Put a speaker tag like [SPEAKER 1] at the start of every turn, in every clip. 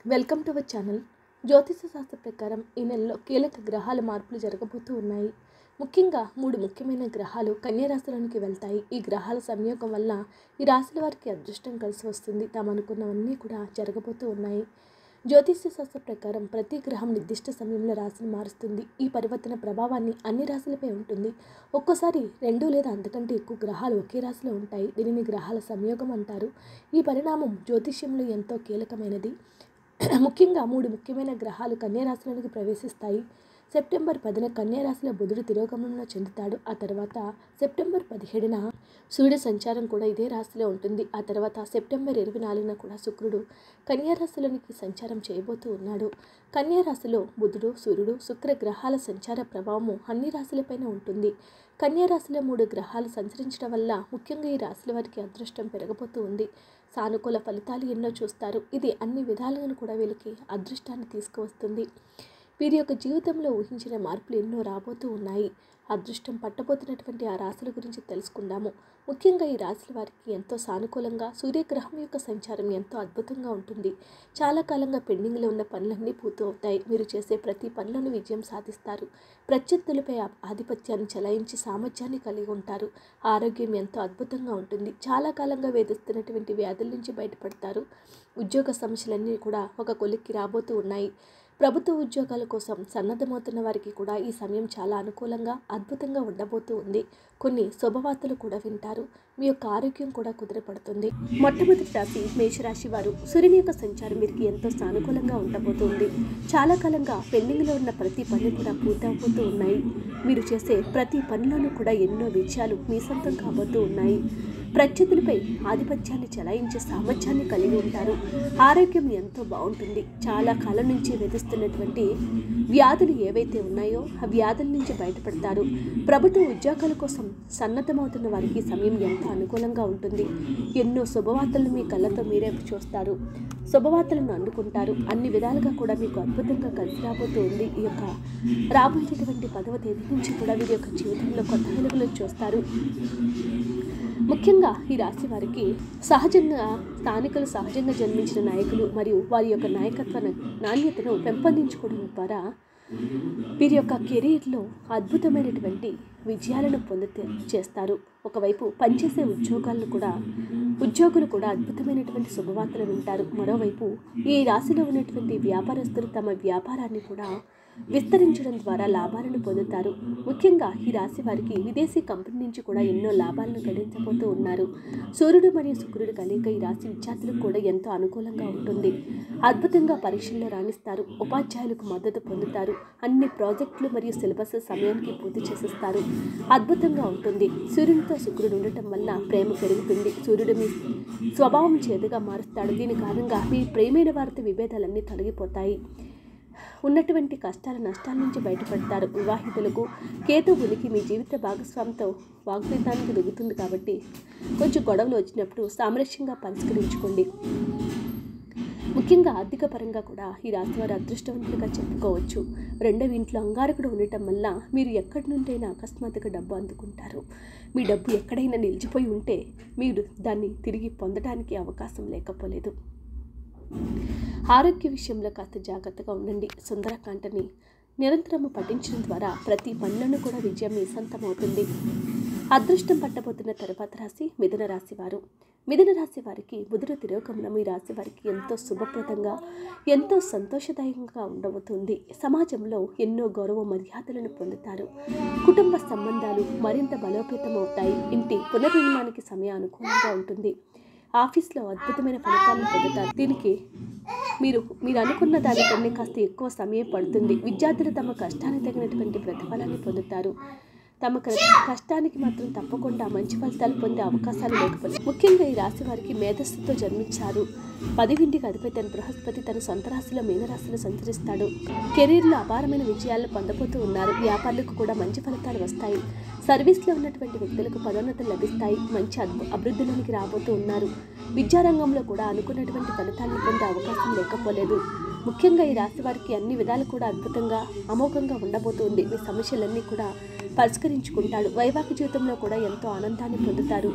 [SPEAKER 1] welcome to our channel జ్యోతిష శాస్త్ర ప్రకారం ఈ నెలలో కీలక గ్రహాల మార్పులు జరగబోతూ ఉన్నాయి ముఖ్యంగా మూడు ముఖ్యమైన గ్రహాలు కన్యా రాశిలోనికి వెళ్తాయి ఈ గ్రహాల సంయోగం వల్ల ఈ రాశుల వారికి అదృష్టం కలిసి వస్తుంది తాము అనుకున్నవన్నీ కూడా జరగబోతూ ఉన్నాయి జ్యోతిష్య శాస్త్ర ప్రకారం ప్రతి గ్రహం నిర్దిష్ట సమయంలో రాశిని మారుస్తుంది ఈ పరివర్తన ప్రభావాన్ని అన్ని రాశులపై ఉంటుంది ఒక్కోసారి రెండు లేదా అంతకంటే ఎక్కువ గ్రహాలు ఒకే రాశిలో ఉంటాయి దీనిని గ్రహాల సంయోగం అంటారు ఈ పరిణామం జ్యోతిష్యంలో ఎంతో కీలకమైనది ముఖ్యంగా మూడు ముఖ్యమైన గ్రహాలు కన్యారాశిలోనికి ప్రవేశిస్తాయి సెప్టెంబర్ పదిన కన్యారాశిలో బుధుడు తిరోగమనంలో చెందుతాడు ఆ తర్వాత సెప్టెంబర్ పదిహేడున సూర్యుడి సంచారం కూడా ఇదే రాశిలో ఉంటుంది ఆ తర్వాత సెప్టెంబర్ ఇరవై నాలుగున కూడా శుక్రుడు కన్యారాశిలోనికి సంచారం చేయబోతూ ఉన్నాడు కన్యారాశిలో బుధుడు సూర్యుడు శుక్ర గ్రహాల సంచార ప్రభావము అన్ని రాశులపైన ఉంటుంది కన్యారాశిలో మూడు గ్రహాలు సంచరించడం వల్ల ముఖ్యంగా ఈ రాశుల వారికి అదృష్టం పెరగబోతూ ఉంది సానుకూల ఫలితాలు ఎన్నో చూస్తారు ఇది అన్ని విధాలుగా కూడా వీళ్ళకి అదృష్టాన్ని తీసుకువస్తుంది వీరి యొక్క జీవితంలో ఊహించిన మార్పులు ఎన్నో రాబోతూ ఉన్నాయి అదృష్టం పట్టబోతున్నటువంటి ఆ రాశుల గురించి తెలుసుకుందాము ముఖ్యంగా ఈ రాశుల వారికి ఎంతో సానుకూలంగా సూర్యగ్రహం యొక్క సంచారం ఎంతో అద్భుతంగా ఉంటుంది చాలా కాలంగా పెండింగ్లో ఉన్న పనులన్నీ పూర్తి అవుతాయి మీరు చేసే ప్రతి పనిలోనూ విజయం సాధిస్తారు ప్రత్యర్థులపై ఆ- ఆధిపత్యాన్ని చెలాయించి సామర్థ్యాన్ని కలిగి ఉంటారు ఆరోగ్యం ఎంతో అద్భుతంగా ఉంటుంది చాలా కాలంగా వేధిస్తున్నటువంటి వ్యాధుల నుంచి బయటపడతారు ఉద్యోగ సమస్యలన్నీ కూడా ఒక కొలిక్కి రాబోతూ ఉన్నాయి ప్రభుత్వ ఉద్యోగాల కోసం సన్నద్ధమవుతున్న వారికి కూడా ఈ సమయం చాలా అనుకూలంగా అద్భుతంగా ఉండబోతూ ఉంది కొన్ని శుభవార్తలు కూడా వింటారు మీ యొక్క ఆరోగ్యం కూడా కుదిరపడుతుంది మొట్టమొదటి రాశి మేషరాశి వారు సూర్యుని యొక్క సంచారం వీరికి ఎంతో సానుకూలంగా ఉండబోతుంది చాలా కాలంగా పెండింగ్లో ఉన్న ప్రతి పని కూడా పూర్తవబోతూ ఉన్నాయి మీరు చేసే ప్రతి పనిలోనూ కూడా ఎన్నో విజయాలు మీ సొంతం కాబోతూ ఉన్నాయి ప్రత్యర్థులపై ఆధిపత్యాన్ని చెలాయించే సామర్థ్యాన్ని కలిగి ఉంటారు ఆరోగ్యం ఎంతో బాగుంటుంది చాలా కాలం నుంచి వేధిస్తున్నటువంటి వ్యాధులు ఏవైతే ఉన్నాయో ఆ వ్యాధుల నుంచి బయటపడతారు ప్రభుత్వ ఉద్యోగాల కోసం సన్నద్ధమవుతున్న వారికి ఈ సమయం ఎంతో అనుకూలంగా ఉంటుంది ఎన్నో శుభవార్తలను మీ కళ్ళతో మీరే చూస్తారు శుభవార్తలను అందుకుంటారు అన్ని విధాలుగా కూడా మీకు అద్భుతంగా కలిసి రాబోతూ ఉంది ఈ యొక్క రాబోయేటటువంటి పదవ తేదీ నుంచి కూడా వీరి యొక్క జీవితంలో కొత్త వెలుగులు చూస్తారు ముఖ్యంగా ఈ రాశి వారికి సహజంగా స్థానికులు సహజంగా జన్మించిన నాయకులు మరియు వారి యొక్క నాయకత్వ న- నాణ్యతను పెంపొందించుకోవడం ద్వారా వీరి యొక్క కెరీర్లో అద్భుతమైనటువంటి విజయాలను పొందితే చేస్తారు ఒకవైపు పనిచేసే ఉద్యోగాలను కూడా ఉద్యోగులు కూడా అద్భుతమైనటువంటి శుభవార్తలు వింటారు మరోవైపు ఈ రాశిలో ఉన్నటువంటి వ్యాపారస్తులు తమ వ్యాపారాన్ని కూడా విస్తరించడం ద్వారా లాభాలను పొందుతారు ముఖ్యంగా ఈ రాశి వారికి విదేశీ కంపెనీ నుంచి కూడా ఎన్నో లాభాలను గడించబోతూ ఉన్నారు సూర్యుడు మరియు శుక్రుడు కలయిక ఈ రాశి విద్యార్థులకు కూడా ఎంతో అనుకూలంగా ఉంటుంది అద్భుతంగా పరీక్షల్లో రాణిస్తారు ఉపాధ్యాయులకు మద్దతు పొందుతారు అన్ని ప్రాజెక్టులు మరియు సిలబస్ సమయానికి పూర్తి చేసేస్తారు అద్భుతంగా ఉంటుంది సూర్యునితో శుక్రుడు ఉండటం వల్ల ప్రేమ పెరుగుతుంది సూర్యుడు మీ స్వభావం చేదుగా మారుస్తాడు దీని కారణంగా మీ ప్రేమైన వారితో విభేదాలన్నీ తొలగిపోతాయి ఉన్నటువంటి కష్టాల నష్టాల నుంచి బయటపడతారు వివాహితులకు కేతు ఉనికి మీ జీవిత భాగస్వామితో వాగ్దానానికి దిగుతుంది కాబట్టి కొంచెం గొడవలు వచ్చినప్పుడు సామరస్యంగా పరిష్కరించుకోండి ముఖ్యంగా ఆర్థిక పరంగా కూడా ఈ రాశి వారు అదృష్టవంతులుగా చెప్పుకోవచ్చు రెండవ ఇంట్లో అంగారకుడు ఉండటం వల్ల మీరు ఎక్కడి నుండైనా అకస్మాత్తుగా డబ్బు అందుకుంటారు మీ డబ్బు ఎక్కడైనా నిలిచిపోయి ఉంటే మీరు దాన్ని తిరిగి పొందడానికి అవకాశం లేకపోలేదు ఆరోగ్య విషయంలో కాస్త జాగ్రత్తగా ఉండండి సుందరకాంటని నిరంతరము పఠించడం ద్వారా ప్రతి పనులను కూడా విజయం మీ సొంతమవుతుంది అదృష్టం పట్టబోతున్న తర్వాత రాశి మిథున రాశి వారు మిథున రాశి వారికి బుధుడు తిరోగమనం ఈ రాశి వారికి ఎంతో శుభప్రదంగా ఎంతో సంతోషదాయకంగా ఉండబోతుంది సమాజంలో ఎన్నో గౌరవ మర్యాదలను పొందుతారు కుటుంబ సంబంధాలు మరింత బలోపేతం అవుతాయి ఇంటి పునర్నిర్మాణానికి సమయం అనుకూలంగా ఉంటుంది ఆఫీస్లో అద్భుతమైన ఫలితాలను పొందుతారు దీనికి మీరు మీరు అనుకున్న దానికన్నా కాస్త ఎక్కువ సమయం పడుతుంది విద్యార్థులు తమ కష్టానికి తగినటువంటి ప్రతిఫలాన్ని పొందుతారు తమ క- కష్టానికి మాత్రం తప్పకుండా మంచి ఫలితాలు పొందే అవకాశాలు లేకపోతే ముఖ్యంగా ఈ రాశి వారికి మేధస్సుతో జన్మించారు పదివింటికి అధిపతి అయిన బృహస్పతి తన సొంత రాశిలో మీనరాశిలో సంచరిస్తాడు కెరీర్లో అపారమైన విజయాలను పొందబోతూ ఉన్నారు వ్యాపారులకు కూడా మంచి ఫలితాలు వస్తాయి సర్వీస్లో ఉన్నటువంటి వ్యక్తులకు పదోన్నతులు లభిస్తాయి మంచి అద్భు- అభివృద్ధిలోనికి రాబోతూ ఉన్నారు విద్యారంగంలో కూడా అనుకున్నటువంటి ఫలితాలను పొందే అవకాశం లేకపోలేదు ముఖ్యంగా ఈ రాశి వారికి అన్ని విధాలు కూడా అద్భుతంగా అమోఘంగా ఉండబోతుంది మీ సమస్యలన్నీ కూడా పరిష్కరించుకుంటాడు వైవాహిక జీవితంలో కూడా ఎంతో ఆనందాన్ని పొందుతారు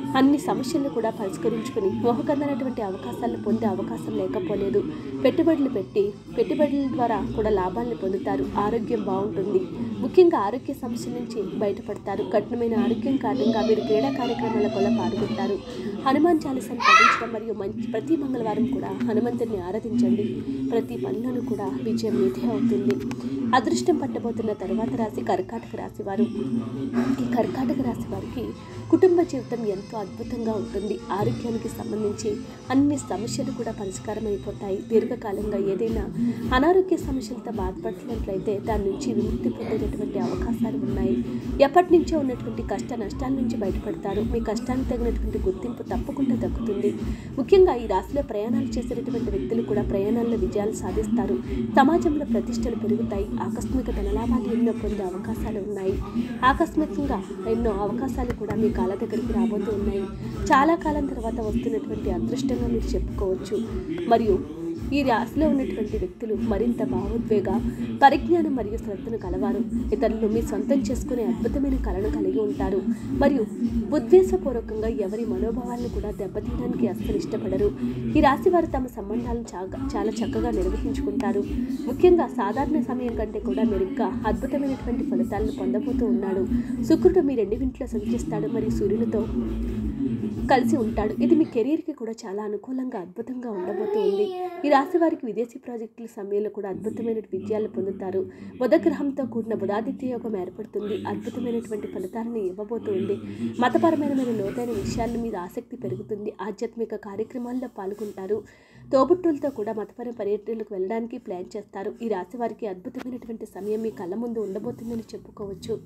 [SPEAKER 1] అన్ని సమస్యలను కూడా పరిష్కరించుకుని మోహకందనటువంటి అవకాశాలను పొందే అవకాశం లేకపోలేదు పెట్టుబడులు పెట్టి పెట్టుబడుల ద్వారా కూడా లాభాలను పొందుతారు ఆరోగ్యం బాగుంటుంది ముఖ్యంగా ఆరోగ్య సమస్యల నుంచి బయటపడతారు కఠినమైన ఆరోగ్యం కారణంగా మీరు క్రీడా కార్యక్రమాల కూడా పాల్గొంటారు హనుమాన్ చాలీసాను పఠించడం మరియు మంచి ప్రతి మంగళవారం కూడా హనుమంతుడిని ఆరాధించండి ప్రతి పనిలోనూ కూడా విజయం మీదే అవుతుంది అదృష్టం పట్టబోతున్న తరువాత రాశి కర్కాటక రాశి వారు ఈ కర్కాటక రాశి వారికి కుటుంబ జీవితం ఎంతో అద్భుతంగా ఉంటుంది ఆరోగ్యానికి సంబంధించి అన్ని సమస్యలు కూడా పరిష్కారం అయిపోతాయి దీర్ఘకాలంగా ఏదైనా అనారోగ్య సమస్యలతో బాధపడుతున్నట్లయితే దాని నుంచి విముక్తి పొందేటటువంటి అవకాశాలు ఉన్నాయి ఎప్పటి నుంచో ఉన్నటువంటి కష్ట నష్టాల నుంచి బయటపడతారు మీ కష్టానికి తగినటువంటి గుర్తింపు తప్పకుండా దక్కుతుంది ముఖ్యంగా ఈ రాశిలో ప్రయాణాలు చేసేటటువంటి వ్యక్తులు కూడా ప్రయాణాల్లో విజయాలు సాధిస్తారు సమాజంలో ప్రతిష్టలు పెరుగుతాయి ఆకస్మిక ధనలాభాలు ఎన్నో పొందే అవకాశాలు ఉన్నాయి ఆకస్మికంగా ఎన్నో అవకాశాలు కూడా మీ కాళ్ళ దగ్గరికి రాబోతూ ఉన్నాయి చాలా కాలం తర్వాత వస్తున్నటువంటి అదృష్టంగా మీరు చెప్పుకోవచ్చు మరియు ఈ రాశిలో ఉన్నటువంటి వ్యక్తులు మరింత భావోద్వేగ పరిజ్ఞానం మరియు శ్రద్ధను కలవారు ఇతరులు మీ సొంతం చేసుకునే అద్భుతమైన కళను కలిగి ఉంటారు మరియు ఉద్దేశపూర్వకంగా ఎవరి మనోభావాలను కూడా దెబ్బతీయడానికి అస్సలు ఇష్టపడరు ఈ రాశి వారు తమ సంబంధాలను చాలా చాలా చక్కగా నిర్వహించుకుంటారు ముఖ్యంగా సాధారణ సమయం కంటే కూడా మెరుగ్గా అద్భుతమైనటువంటి ఫలితాలను పొందబోతూ ఉన్నాడు శుక్రుడు మీ రెండింటిలో సంచరిస్తాడు మరియు సూర్యునితో కలిసి ఉంటాడు ఇది మీ కెరీర్కి కూడా చాలా అనుకూలంగా అద్భుతంగా ఉండబోతూ ఉంది ఈ రాశి వారికి విదేశీ ప్రాజెక్టుల సమయంలో కూడా అద్భుతమైన విజయాలు పొందుతారు బుధగ్రహంతో కూడిన బుధాదిత్య యోగం ఏర్పడుతుంది అద్భుతమైనటువంటి ఫలితాలను ఇవ్వబోతూ ఉంది మతపరమైన మరియు లోతైన విషయాల మీద ఆసక్తి పెరుగుతుంది ఆధ్యాత్మిక కార్యక్రమాల్లో పాల్గొంటారు తోబుట్టులతో కూడా మతపర పర్యటనలకు వెళ్ళడానికి ప్లాన్ చేస్తారు ఈ రాశి వారికి అద్భుతమైనటువంటి సమయం మీ కళ్ళ ముందు ఉండబోతుందని చెప్పుకోవచ్చు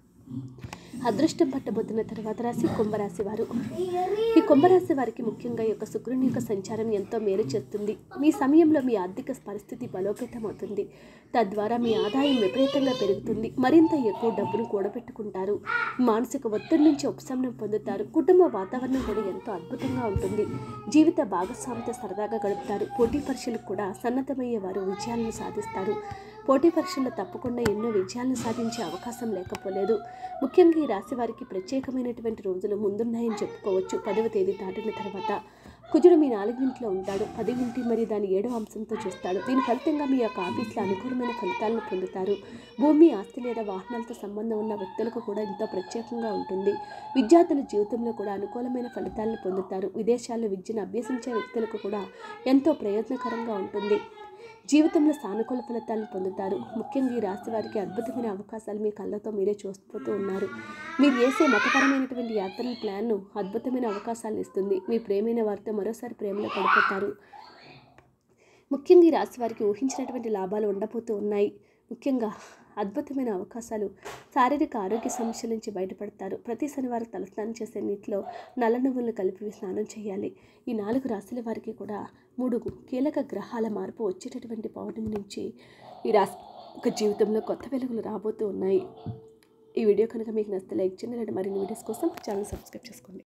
[SPEAKER 1] అదృష్టం పట్టబోతున్న తర్వాత రాశి కుంభరాశి వారు ఈ కుంభరాశి వారికి ముఖ్యంగా ఈ యొక్క శుక్రుని యొక్క సంచారం ఎంతో మేలు చేస్తుంది మీ సమయంలో మీ ఆర్థిక పరిస్థితి బలోపేతం అవుతుంది తద్వారా మీ ఆదాయం విపరీతంగా పెరుగుతుంది మరింత ఎక్కువ డబ్బును కూడబెట్టుకుంటారు మానసిక ఒత్తిడి నుంచి ఉపశమనం పొందుతారు కుటుంబ వాతావరణం కూడా ఎంతో అద్భుతంగా ఉంటుంది జీవిత భాగస్వామితో సరదాగా గడుపుతారు పోటీ పరీక్షలకు కూడా సన్నద్ధమయ్యే వారు విజయాలను సాధిస్తారు పోటీ పరీక్షల్లో తప్పకుండా ఎన్నో విజయాలను సాధించే అవకాశం లేకపోలేదు ముఖ్యంగా ఈ రాశి వారికి ప్రత్యేకమైనటువంటి రోజులు ముందున్నాయని చెప్పుకోవచ్చు పదవ తేదీ దాటిన తర్వాత కుజుడు మీ నాలుగింట్లో ఉంటాడు పదివింటి మరియు దాని ఏడవ అంశంతో చూస్తాడు దీని ఫలితంగా మీ యొక్క ఆఫీస్లో అనుకూలమైన ఫలితాలను పొందుతారు భూమి ఆస్తి లేదా వాహనాలతో సంబంధం ఉన్న వ్యక్తులకు కూడా ఎంతో ప్రత్యేకంగా ఉంటుంది విద్యార్థుల జీవితంలో కూడా అనుకూలమైన ఫలితాలను పొందుతారు విదేశాల్లో విద్యను అభ్యసించే వ్యక్తులకు కూడా ఎంతో ప్రయోజనకరంగా ఉంటుంది జీవితంలో సానుకూల ఫలితాలను పొందుతారు ముఖ్యంగా ఈ రాశి వారికి అద్భుతమైన అవకాశాలు మీ కళ్ళతో మీరే చూసిపోతూ ఉన్నారు మీరు చేసే మతపరమైనటువంటి యాత్రల ప్లాన్ను అద్భుతమైన అవకాశాలను ఇస్తుంది మీ ప్రేమైన వారితో మరోసారి ప్రేమలో పడిపోతారు ముఖ్యంగా ఈ రాశి వారికి ఊహించినటువంటి లాభాలు ఉండబోతూ ఉన్నాయి ముఖ్యంగా అద్భుతమైన అవకాశాలు శారీరక ఆరోగ్య సమస్యల నుంచి బయటపడతారు ప్రతి శనివారం తలస్నానం చేసే నీటిలో నల్ల నువ్వులను కలిపి స్నానం చేయాలి ఈ నాలుగు రాశుల వారికి కూడా మూడు కీలక గ్రహాల మార్పు వచ్చేటటువంటి పౌర్ణమి నుంచి ఈ రాశి ఒక జీవితంలో కొత్త వెలుగులు రాబోతూ ఉన్నాయి ఈ వీడియో కనుక మీకు నచ్చితే లైక్ చేయండి మరిన్ని వీడియోస్ కోసం ఛానల్ సబ్స్క్రైబ్ చేసుకోండి